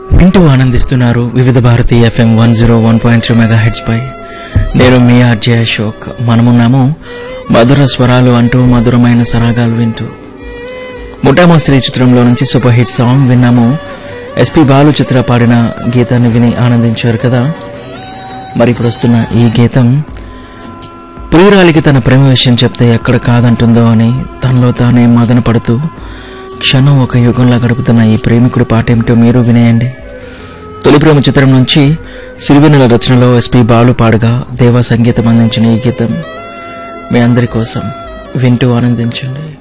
వింటూ ఆనందిస్తున్నారు Vividh Bharati FM one zero one point three megahertz పై నేను మీ ఆర్జే అశోక్ మనమున్నాము మధుర స్వరాలు అంటూ మధురమైన సరాగాలు వింటూ ముఠామో స్త్రీ చిత్రంలో నుంచి సూపర్ హిట్ సాంగ్ విన్నాము ఎస్పి బాలు చిత్ర పాడిన గీతాన్ని విని ఆనందించారు కదా మరి ఇప్పుడు వస్తున్న ఈ గీతం ప్రియురాలికి తన ప్రేమ విషయం చెప్తే ఎక్కడ కాదంటుందో అని తనలో తానే మదన పడుతూ క్షణం ఒక యుగంలా గడుపుతున్న ఈ ప్రేమికుడి పాట ఏమిటో మీరు వినేయండి తొలి ప్రేమ చిత్రం నుంచి సిరివెన్నెల రచనలో ఎస్పి బాలు పాడగా దేవా సంగీతం అందించిన ఈ గీతం మీ అందరి కోసం వింటూ ఆనందించండి